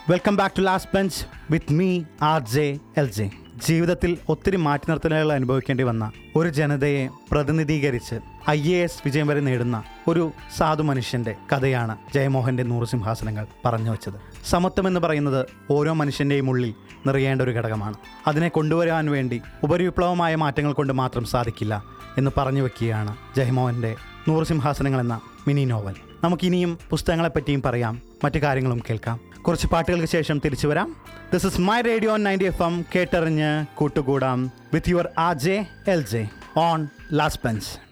welcome back to last bench with me R J L J ജീവിതത്തിൽ ഒത്തിരി മാറ്റി നിർത്തലുകൾ അനുഭവിക്കേണ്ടി വന്ന ഒരു ജനതയെ പ്രതിനിധീകരിച്ച് ഐ എ എസ് വിജയം വരെ നേടുന്ന ഒരു സാധു മനുഷ്യന്റെ കഥയാണ് ജയമോഹന്റെ നൂറ് സിംഹാസനങ്ങൾ പറഞ്ഞു വെച്ചത് സമത്വം എന്ന് പറയുന്നത് ഓരോ മനുഷ്യന്റെയും ഉള്ളിൽ നിറയേണ്ട ഒരു ഘടകമാണ് അതിനെ കൊണ്ടുവരാൻ വേണ്ടി ഉപരിവിപ്ലവമായ മാറ്റങ്ങൾ കൊണ്ട് മാത്രം സാധിക്കില്ല എന്ന് പറഞ്ഞു വെക്കുകയാണ് ജയമോഹന്റെ നൂറ് സിംഹാസനങ്ങൾ എന്ന മിനി നോവൽ നമുക്കിനിയും പുസ്തകങ്ങളെപ്പറ്റിയും പറയാം മറ്റു കാര്യങ്ങളും കേൾക്കാം കുറച്ച് പാട്ടുകൾക്ക് ശേഷം തിരിച്ചു വരാം this is my radio ninety F M കേട്ടറിഞ്ഞ് കൂട്ടുകൂടാം with your R J L J on last bench